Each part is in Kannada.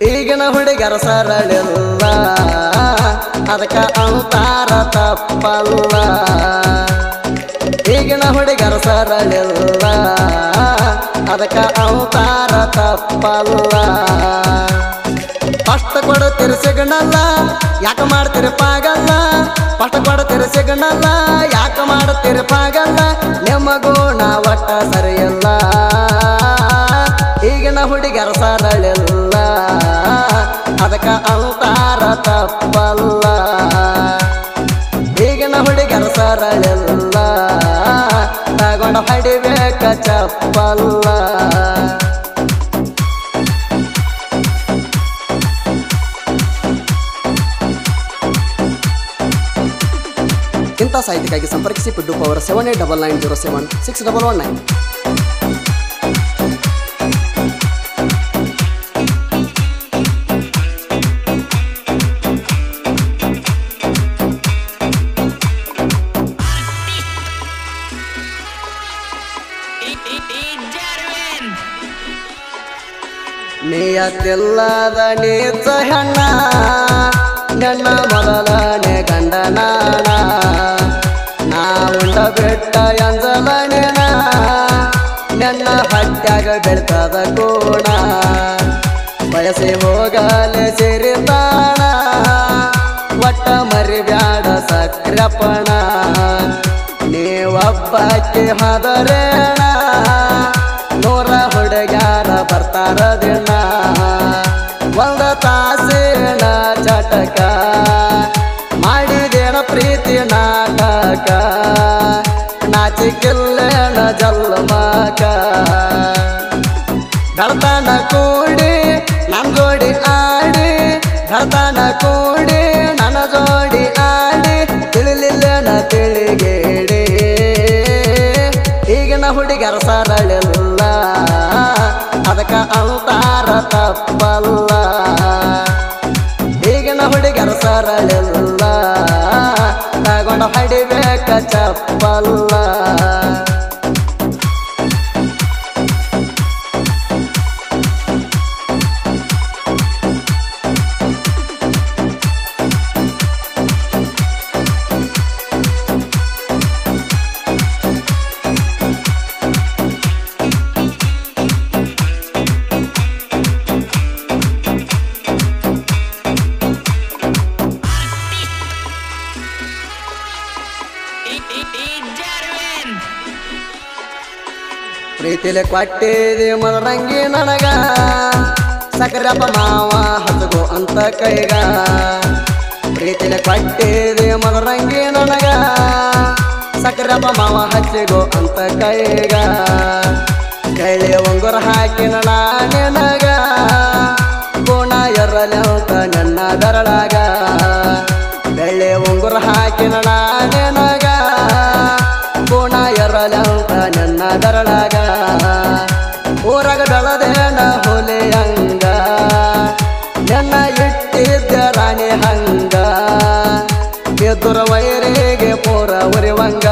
ಈಗಿನ ಹುಡುಗರ ಸರಳಿಲ್ಲ ಅದಕ್ಕ ಅಂತಾರ ತಪ್ಪಲ್ಲ ಈಗಿನ ಹುಡುಗರ ಸರಳಿಲ್ಲ ಅದಕ್ಕ ಅಂತಾರ ತಪ್ಪಲ್ಲ ಫಸ್ಟ್ ಕೊಡುತ್ತೀರಿ ಸಿಗಣಲ್ಲ ಯಾಕ ಮಾಡ್ತೀರಿ ಪಾಗಲ್ಲ ಫಸ್ಟ್ ಕೊಡುತ್ತೀರಿ ಸಿಗಣಲ್ಲ ಯಾಕ ಮಾಡ್ತೀರಿ ಪಾಗಲ್ಲ ನಿಮ್ಮ ಗುಣ ಒಟ್ಟ ಸರಿಯಲ್ಲ ಈಗಿನ ಹುಡುಗರ ಸರಳಿಲ್ಲ ಅದಕ್ಕ ಅಂತಾರ ತಪ್ಪಲ್ಲ ಈಗಿನ ಹುಡುಗರ ಸರಳಿಲ್ಲ ತಗೊಂಡ ಹೊಡಿಬೇಕ ಚಪ್ಪಲ್ಲ ಇಂಥ ಸಾಹಿತ್ಯಕ್ಕಾಗಿ ಸಂಪರ್ಕಿಸಿ ಪಿಡ್ಡು power seven eight double nine zero seven six double one nine Jarwin! ನಿಯತ್ತಿಲ್ಲದ ನೀಚ ಹೆಣ್ಣ ನನ್ನ ಮೊದಲನೇ ಗಂಡನಾಣ ನಾವುಂಡ ಬೆಟ್ಟ ಎಂಜಲನೇನ ನನ್ನ ಹಟ್ಯಾಗ ಬೆಳ್ತದ ಕೋಣ ಬಯಸಿ ಹೋಗಲೆ ಸಿರಿತಾಣ ಒಟ್ಟ ಮರಿಬ್ಯಾಡ ಸಕ್ರಪಣ ನೀವಬ್ಬಕ್ಕೆ ಹದರೇಣ ನೂರ ಹುಡುಗ್ಯಾರ ಬರ್ತಾರ ದಿನ ಒಂದ ತಾಸಿನ ಚಟಕ ಮಾಡಿದೇನ ಪ್ರೀತಿ ನಾಟಕ ನಾಚಿಕಿಲ್ಲೇನ ಜಲ್ಮಕ ಧಡ್ತಾನ ಕೂಡಿ ನನ್ ಜೋಡಿ ಆಡಿ ಧಡ್ತಾನ ಕೂಡಿ ನನ್ನ ಜೋಡಿ ಆಡಿ ತಿಳಿಲಿಲ್ಲೇನ ತಿಳಿಗೇಡಿ ಈಗಿನ ಹುಡುಗರ ಸರಳಿಲ್ಲ ಅದಕ್ಕ ಅಂತಾರ ತಪ್ಪಲ್ಲ ಈಗಿನ ಹುಡುಗರ ಸರಳಿಲ್ಲ ತಗೊಂಡ ಹೊಡಿಬೇಕ ಚಪ್ಪಲ್ಲ Jarwin! ಪ್ರೀತಿಲೆ ಕೊಟ್ಟಿದೆ ಮದರಂಗಿ ನನಗ ಸಕರಪ್ಪ ಮಾವ ಹಚ್ಚಗೋ ಅಂತ ಕೈಗ ಪ್ರೀತಿಲೆ ಕೊಟ್ಟಿದೆ ಮದರಂಗಿ ನನಗ ಸಕರಪ್ಪ ಮಾವ ಹಚ್ಚಿಗೋ ಅಂತ ಕೈಗ ಕೈಲಿ ಉಂಗುರ ಹಾಕಿನ ನಾನೆನಗ ಗುಣ ಎರಲೆ ಅಂತ ನನ್ನ ಬೆರಳಾಗ ಬೆಳ್ಳಿ ಉಂಗುರ ಹಾಕಿನ ನಾನೆನಗ ಗುಣ ಎರಲೆ ಅಂತ ನನ್ನ ಬೆರಳಾಗ ಊರಾಗ ಬೆಳದೇನ ಹುಲಿ ಹಂಗ ನನ್ನ ಇಟ್ಟಿದ್ದ ರಾಣಿ ಹಂಗ ಎದುರ ವೈರಿಗೆ ಪೂರ ಉರಿವಂಗ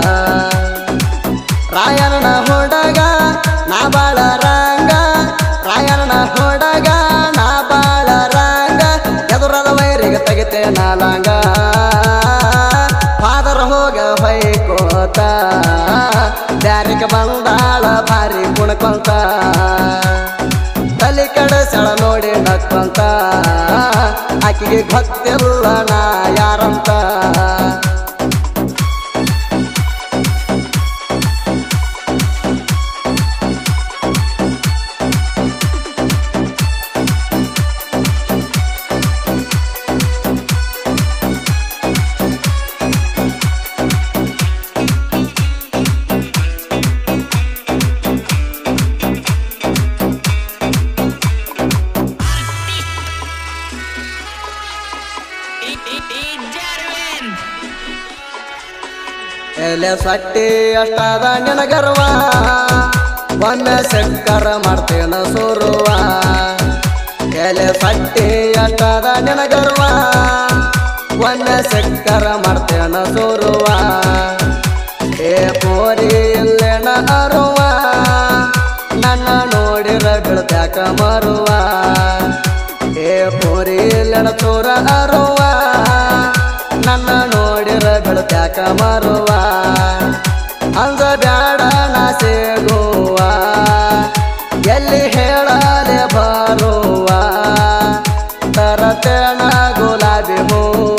ರಾಯಣ್ಣ ಹುಡಗ ನಾ ಬಾಳ ರಂಗ ರಾಯಣ್ಣ ಹುಡಗ ನಾ ಬಾಳ ರಂಗ ಎದುರದ ವೈರಿಗೆ ತೆಗಿತೆ ನಾಲಂಗ ಫಾದರ್ ಹೋಗ ಹೊಯ್ಕೋತ ಬ್ಯಾರಿಗೆ ಬಂದಾಳ ಭಾರಿ ಕುಣ್ಕೊಂತ ತಲೆ ಕಡೆ ಸೆಳ ನೋಡಿ ನಕ್ಕೊಂತ ಆಕಿಗೆ ಗೊತ್ತಿಲ್ಲ ನಾ ಯಾರಂತ Jarwin! ಎಲೆ ಸಟ್ಟಿ ಅಷ್ಟಾದ ನಿನಗರ್ವ ಒಮ್ಮೆ ಸಕ್ಕರ ಮಾಡ್ತೇನ ಸುರುವ ಎಲೆ ಸಟ್ಟಿ ಅಷ್ಟಾದ ನಿನಗರ್ವ ಒಮ್ಮೆ ಸಕ್ಕರ ಮಾಡ್ತೇನ ಸುರುವ ಏ ಪೋರಿ ಇಲ್ಲೇನ ಅರುವ ನನ್ನ ನೋಡಿರ ಬೀಳ್ತ್ಯಾಕ ಮರುವ ಚೂರ ಅರುವ ನನ್ನ ನೋಡಿರ ಬೆಳತ್ಯಾಕ ಮರುವ ಅಂದ ಬ್ಯಾಡ ನಾ ಸೇಗುವ ಎಲ್ಲಿ ಹೇಳಲೆ ಬರುವ ತರತೇಣ ಗುಲಾಬಿ ಹೂವ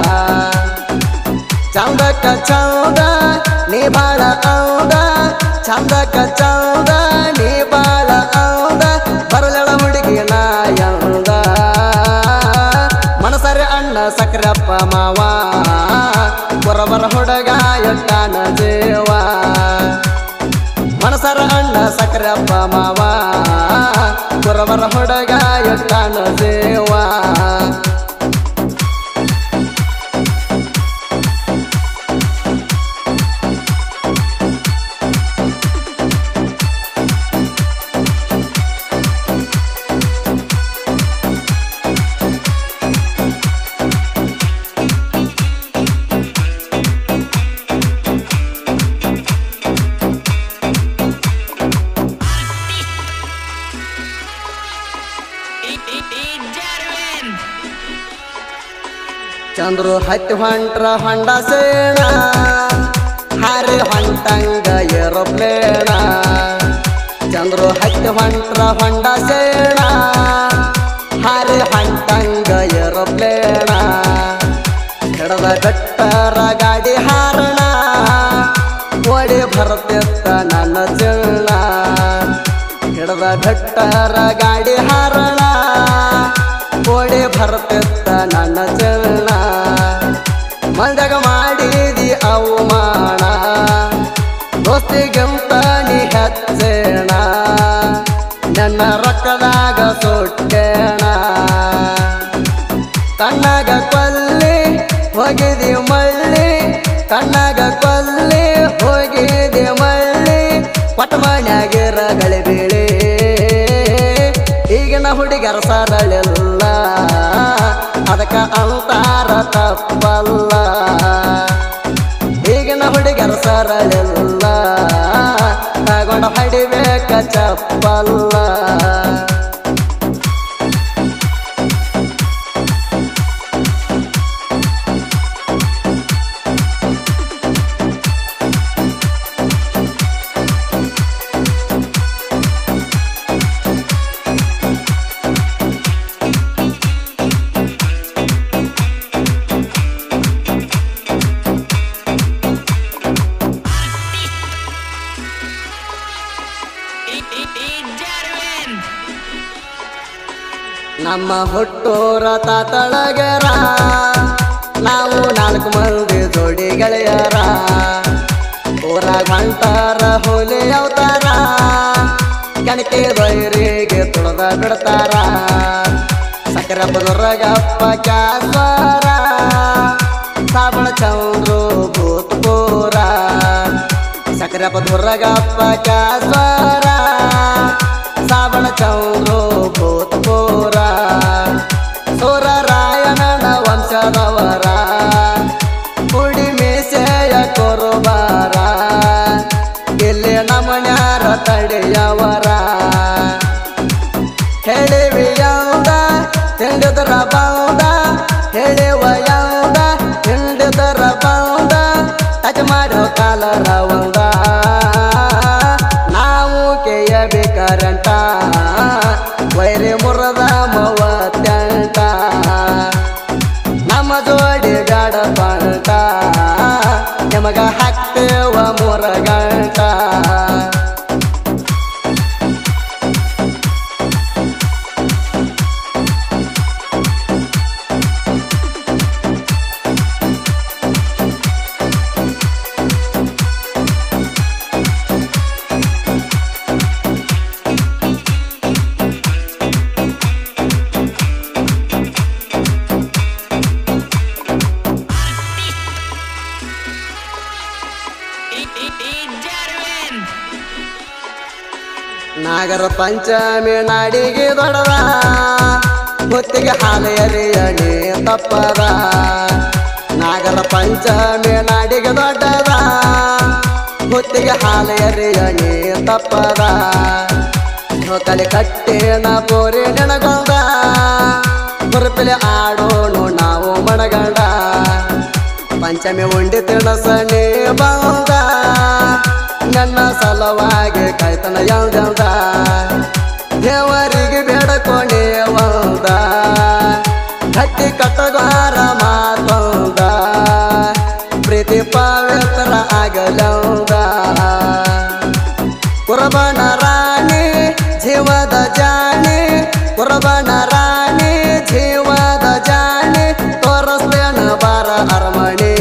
ಚಂದಕ್ಕ ಚಂದ ನೀ ಬಾಳ ಔದ ಚಂದಕ್ಕ ಚಂದ ನೀ ಬಾಳ ಔದ ಬರಲಳ ಹುಡುಗಿ ನಾಯಂದ ಮನಸರೆ ಅಣ್ಣ ಸಕ್ರಪ್ಪ ಮಾವ ಬರಬರ ಹುಡುಗ ಎಟ್ಟಾನ ಜೀವ ಮನಸರ ಅಣ್ಣ ಸಕ್ರಪ್ಪ ಮಾವ ಬರಬರ ಹುಡುಗ ಎಟ್ಟಾನ ಜೀವ Jarwin! ಚಂದ್ರು ಹತ್ತಿ ಹೊಂಟ್ರ ಹೊಂಡ ಸೇಣ ಹಾರಿ ಹೊಂಟಂಗ ಏರೋಪ್ಲೇಣ ಚಂದ್ರು ಹತ್ತಿ ಹೊಂಟ್ರ ಹೊಂಡ ಸೇಣ ಹಾರಿ ಹೊಂಟಂಗ ಏರೋಪ್ಲೇಣ ಹಿಡದ ಬೆಟ್ಟರ ಗಾಡಿ ಹಾರಣ ಓಡಿ ಬರುತ್ತಿತ್ತ ನನ್ನ ಚಿನ್ನ ಹಿಡದ ಬೆಟ್ಟರ ಗಾಡಿ ಹಾರಣ ಓಡಿ ಬರುತ್ತಿತ್ತ ನನ್ನ ಚಿನ್ನ ಮಂದಗ ಮಾಡಿದಿ ಅವಮಾನ ದೋಸ್ತಿಗಿಂತ ನೀ ಹೆಚ್ಚೇಣ ನನ್ನ ರೊಕ್ಕದಾಗ ಸುಟ್ಟೇಣ ಕಣ್ಣಾಗ ಕೊಲ್ಲಿ ಹೋಗಿದಿ ಮಳ್ಳಿ ಕಣ್ಣಾಗ ಕೊಲ್ಲಿ ಹೋಗಿದಿ ಮಳ್ಳಿ ಪಟ ಮನ್ಯಾಗಿರಗಳಿ ಬೀಳಿ ಈಗಿನ ಹುಡುಗರ ಸರಳಿಲ್ಲ ಅದಕ್ಕ ಅಂತಾರ ತಪ್ಪಲ್ಲ ಈಗಿನ ಹುಡುಗರ ಸರಳಿಲ್ಲ ತಗೊಂಡ ಹೊಡಿಬೇಕ ಚಪ್ಪಲ್ಲ Jarwin! ನಮ್ಮ ಹುಟ್ಟೂರ ತಾತಳಗರ ನಾವು ನಾಲ್ಕು ಮಂದಿ ಜೋಡಿ ಗೆಳೆಯರ ಊರಾಗ ಹೊಂಟಾರ ಹುಲಿ ಅವತಾರ ಕಣಕೆ ಬೈರಿಗೆ ತುಳದ ಬಿಡ್ತಾರ ಸಕ್ಕರೆ ಬದುರಗಪ್ಪ ಕ್ಯಾಸ್ವರ ಸಾಬಳ ಚೌರು ಭೂತ್ಪೂರ ಸಕ್ಕರೆ ಬದುರಗಪ್ಪ ಕ್ಯಾಸ್ವರ ಸಾಬಳ ಚೌರು ಭೂತ್ಪೂರ ಸೂರರಾಯಣನ ವಂಶದವರ ಕುಡಿ ಮೀಸೆಯ ಕೊರುಬಾರ ಇಲ್ಲಿ ನಮನ್ಯಾರ ತಡೆಯವರ ಹೇಳಿವಿ ಯಾವ್ದ ಹಿಂಡಿದ್ರ ಬಾವ್ದ ಹೇಳಿವ ಯಾವ್ದ ಹಿಂಡಿದ್ರ ಬಾವ್ದ ಟಚ್ ಮಾಡೋ ಕಾಲರ ಒಂದ ನಾವು ಕೇಯಬೇಕರಂಟ ವೈರಿ ಮುರದ ಮೂವತ್ತೆಂಟ ನಮ್ಮ ಜೋಡಿ ಗಾಡ ಪಂಟ ನಿಮಗ ಹಾಕ್ತೇವ ಮೂರ ಗಂಟ Jarwin! ನಾಗರ ಪಂಚಮಿ ನಾಡಿಗೆ ದೊಡದ ಮುತ್ತಿಗೆ ಹಾಲು ಎರಿಯಣಿ ತಪ್ಪದ ನಾಗರ ಪಂಚಮಿ ನಾಡಿಗೆ ದೊಡ್ಡದ ಮುತ್ತಿಗೆ ಹಾಲು ಎರಿಯಣಿ ತಪ್ಪದ ಕಲಿ ಕಟ್ಟಿನ ಪೋರಿ ನೆನಗೊಂದ ಹುರುಪಿಲೆ ಆಡೋಣು ನಾವು ಮಣಗಂಡ ಪಂಚಮಿ ಉಂಡಿ ತಿಣಸನೆ ಬಂದ ನನ್ನ ಸಲುವಾಗಿ ಕಾಯ್ತನ ಯಾವ್ದಂದ ದೇವರಿಗೆ ಬೇಡಕೋಣೆ ಒಂದ ಹತ್ತಿ ಕಟ್ಟಗಾರ ಮಾತೊಂದ ಪ್ರೀತಿ ಪವಿತ್ರ ಆಗಲಂದ ಕುರಬನ ರಾಣಿ ಜೀವದ ಜಾಣಿ ಕುರಬನ ರಾಣಿ ಜೀವದ ಜಾಣಿ ತೋರಿಸ್ತೇನ ಬಾರ ಅರಮಣಿ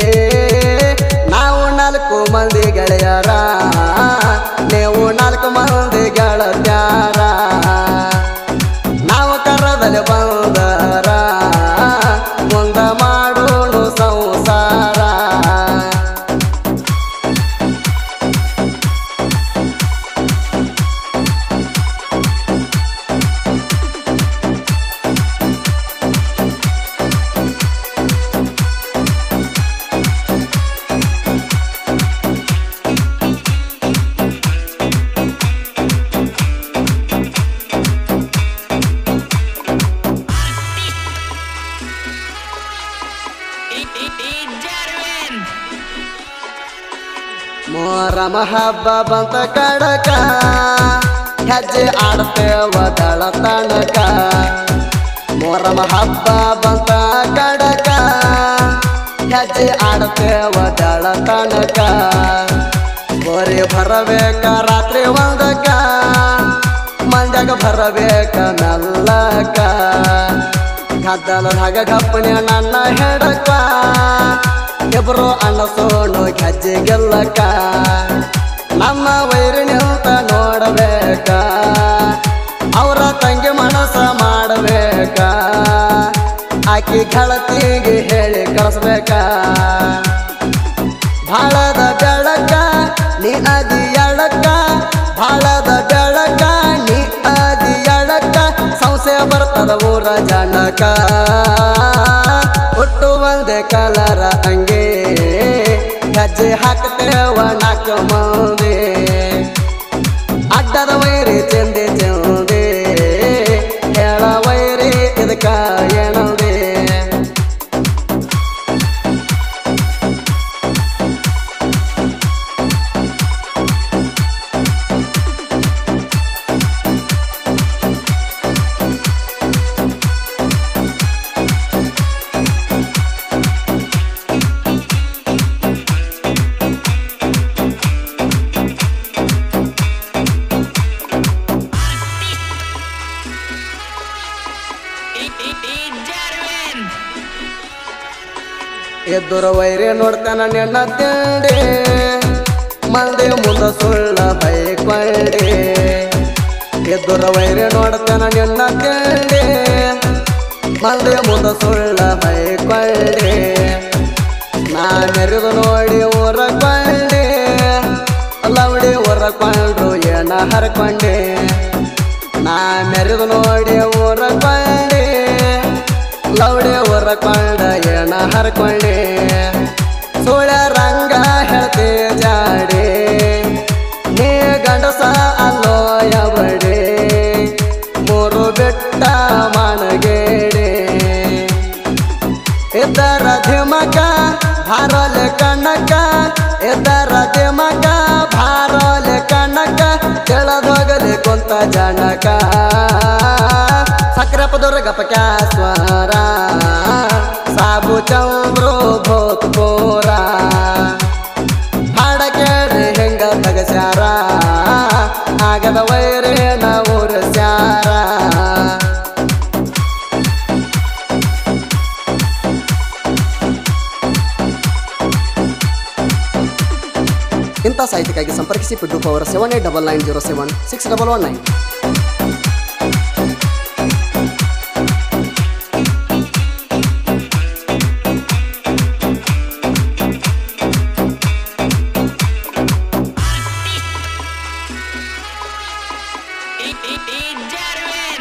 ನಾವು ನಾಲ್ಕು ಮಂದಿ ಗೆಳೆಯರ ನೀವು ನಾಲ್ಕು ಮಂದಿ ಗೆಳತ್ಯಾರ ನಾವು ಕರದಲ್ಲಿ ಬಂದರ ಮುಂದ ಮಾಡೋಣ ಸಂಸಾರ Jarwin! ಮೊರಮ ಹಬ್ಬ ಬಂತ ಕಡಕ ಹೆಜ್ಜೆ ಆಡ್ತೇವ ದಳ ತನಕ ಮೊರಮ ಹಬ್ಬ ಬಂತ ಕಡಕ ಹೆಜ್ಜೆ ಆಡ್ತೇವ ದಳ ತನಕ ಗೋರಿ ಬರಬೇಕ ರಾತ್ರಿ ಒಂದಕ್ಕ ಮಂದ್ಯಾಗ ಬರಬೇಕ ಮೆಲ್ಲಕ ಗದ್ದಲದಾಗ ಗಪ್ಪನೆ ನನ್ನ ಹೆಡಕ ಇಬ್ರು ಅಣ್ಣಸೋನು ಗೆಜ್ಜೆ ಗೆಲ್ಲಕ ನಮ್ಮ ವೈರಿ ನಿಂತ ನೋಡಬೇಕ ಅವರ ತಂಗಿ ಮನಸ್ಸ ಮಾಡಬೇಕ ಆಕಿ ಗೆಳತಿಗೆ ಹೇಳಿ ಕಳಿಸ್ಬೇಕ ಭಾಳದ ಬೆಳಕ ನೀ ಅದಿ ಎಳಕ ಭಾಳದ ಬೆಳಕ ನೀ ಅದಿ ಎಳಕ ಸಂಶಯ ಬರ್ತದ ಊರ ಜನಕ ಹುಟ್ಟು ಒಂದೇ ಕಲರ ಅಂಗೆ ಹೆಜ್ಜೆ ಹಾಕ್ತೇವ ನಾಲ್ಕು ಮಂದಿ ಅಡ್ಡದ ವೈರಿ ಚೆಂದೆ ಚೆಂದೆ ಹೇಳ ವೈರಿ ಇದಕ್ಕ ಏನದೆ Jarwin! ಎದ್ದುರ ವೈರಿ ನೋಡ್ತಾನ ನಿನ್ನ ತಿಂಡಿ ಮಂದಿ ಮುಂದ ಸುಳ್ಳ ಬೈಕೊಂಡಿ ಎದ್ದುರ ವೈರಿ ನೋಡ್ತಾನ ನಿನ್ನ ತಿಂಡಿ ಮಂದಿ ಮುಂದ ಸುಳ್ಳ ಬೈಕೊಂಡಿ ನಾ ಮೆರೆದು ನೋಡಿ ಊರಕೊಂಡಿ ಲವಡಿ ಊರಕೊಂಡ್ರು ಏನ ಹರ್ಕೊಂಡೆ ನಾ ಮೆರೆದು ನೋಡಿ ಊರಕೊಂಡಿ ಲವಡಿ ಊರಕೊಂಡ ಏನ ಹರ್ಕೊಂಡೆ ಸುಳ ರಂಗ ಹೇಳ್ತೆ ಜಾಡಿ ನೀ ಗಂಡಸ ಅಲ್ಲೋ ಯವಡೆ ಮೂರು ಬೆಟ್ಟ ಮಣಗೇಡೆ ಇದ್ದರ ಧಿಮಕ ಭಾರಲೆ ಕಣ್ಣಕ ಇದ್ದರ ಧಿಮಕ ಭಾರಲೆ ಕಣ್ಣಕ ಕೆಳದೋಗಲಿ ಕುಂತ ಜನಕ ಸಕ್ರಪ ದುರ್ಗಪ ಕ್ಯಾಸ್ವರ ಸಾಬು ಚಂದ್ರು ಭೋತ್ಪುರ ಹಾಡ ಕೇಳಿ ಹೆಂಗ ತಗಸ್ಯಾರ ಆಗದ ವೈರೇನ ಊರಸ್ಯಾರ ಇಂಥ ಸಾಹಿತ್ಯಕ್ಕಾಗಿ ಸಂಪರ್ಕಿಸಿ ಪಿಡ್ಡು power seven eight double nine zero seven six double one nine Jarwin!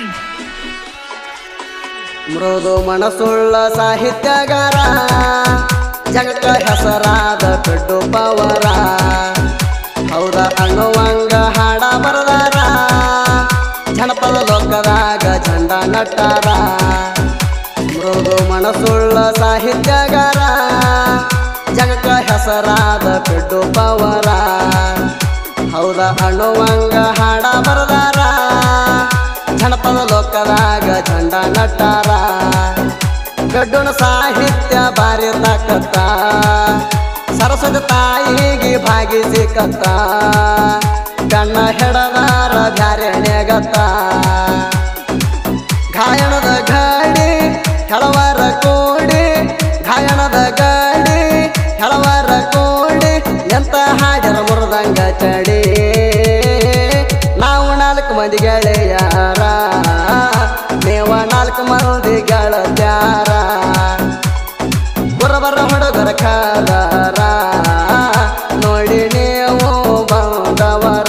ಮೃದು ಮನಸುಳ್ಳ ಸಾಹಿತ್ಯಗಾರ ಜಗಕ್ಕ ಹೆಸರಾದ ಪಿಡ್ಡು ಪವರ ಹೌದ ಅನ್ನುವಂಗ ಹಾಡ ಬರದಾರ ಜನಪದ ಲೋಕದಾಗ ಝಂಡ ನಟ್ಟಾರ ಇವನ ಸುಳ್ಳ ಸಾಹಿತ್ಯಗಾರ ಜಗಕ್ಕ ಹೆಸರಾದ ಪಿಡ್ಡು ಪವರ ಹೌದ ಅನ್ನುವಂಗ ಹಾಡ ಬರದಾರ ಜನಪದ ಲೋಕದಾಗ झंಡ ನಟ್ಟಾರ ಗಡ್ಡುನ ಸಾಹಿತ್ಯ ಬಾರಿ ತಾಕತ್ತ ಸರಸ್ವತಿ ತಾಯಿಗೆ ಭಾಗಿಸಿ ಕತ್ತ ಕಣ್ಣ ಹೆಡದಾರ ಬ್ಯಾರೆಣೆಗತ್ತ ಗಾಯಣದ ಗಾಡಿ ಹೆಳವಾರ ಕೋಡಿ ಗಾಯಣದ ಗಾಡಿ ಹೆಳವಾರ ಕೋಡಿ ಎಂತ ಹಾಡ್ಯರ ಮುರಿದಂಗ ಚಡಿ ನಾವು ನಾಲ್ಕು ಮಂದಿ ಗೆಳೆಯಾರ ನೀವ ನಾಲ್ಕು ಮಂದಿ ಗೆಳತ್ಯಾರ ಬರಬರ ಹುಡುಗರ ಕಾಲಾರ ನೋಡಿ ನೀವು ಬಂದವರ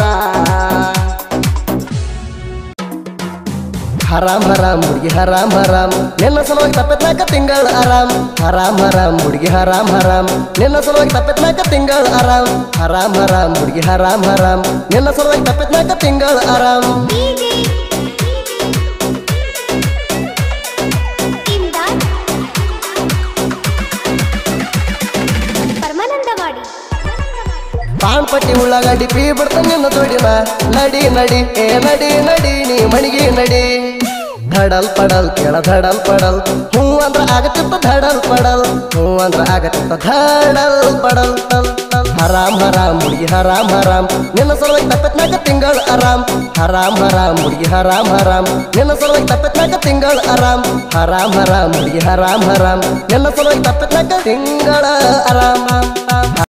ಹರಾಮ್ ಹರಾಮ್ ಹುಡುಗಿ ಹರಾಮ್ ಹರಾಮ್ ನಿನ್ನ ಸಲುವಾಗಿ ತಪ್ಪತ್ನಾಕ ತಿಂಗಳ ಆರಾಮ್ ಹರಾಮ್ ಹರಾಮ್ ಹುಡುಗಿ ಹರಾಮ್ ಹರಾಮ್ ನಿನ್ನ ಸಲುವಾಗಿ ತಪ್ಪತ್ನಾಕ ತಿಂಗಳ ಆರಾಮ್ ಹರಾಮ್ ಹರಾಮ್ ಹುಡುಗಿ ಹರಾಮ್ ಹರಾಮ್ ನಿನ್ನ ಸಲುವಾಗಿ ತಪ್ಪತ್ನಾಕ ತಿಂಗಳ ಆರಾಮ್ DJ ಇಮ್ದಾದ್ ಪರಮಾನಂದವಾಡಿ ಪಾನ್ಪಟ್ಟಿ ಉಳ್ಳಾಗಡ್ಡಿ ಪೀ ಬಿಡ್ತ ನಿನ್ನ ಜೋಡಿನ ನಡಿ ನಡಿ ಏ ನಡಿ ನಡಿ ನೀ ಮಣಿಗೆ ನಡಿ ಧಡಲ್ ಪಡಲ್ ಕೇಳ ಧಡಲ್ ಪಡಲ್ ಹೂ ಅಂದ್ರ ಆಗತ್ತಿತ್ತ ಧಡಲ್ ಪಡಲ್ ಹೂ ಅಂದ್ರ ಆಗತ್ತಿತ್ತ ಧಡಲ್ ಪಡಲ್ ಟಲ್ ಟಲ್ ಹರಾಮ್ ಹರಾಮ್ ಹುಡುಗಿ ಹರಾಮ್ ಹರಾಮ್ ನಿನ್ನ ಸಲುವಾಗಿ ತಪ್ಪತ್ನಾಕ ತಿಂಗಳ ಆರಾಮ್ ಹರಾಮ್ ಹರಾಮ್ ಹುಡುಗಿ ಹರಾಮ್ ಹರಾಮ್ ನಿನ್ನ ಸಲುವಾಗಿ ತಪ್ಪತ್ನಾಕ ತಿಂಗಳ ಆರಾಮ್ ಹರಾಮ್ ಹರಾಮ್ ಹುಡುಗಿ ಹರಾಮ್ ಹರಾಮ್ ನಿನ್ನ ಸಲುವಾಗಿ ತಪ್ಪತ್ನಾಕ ತಿಂಗಳ ಆರಾಮ್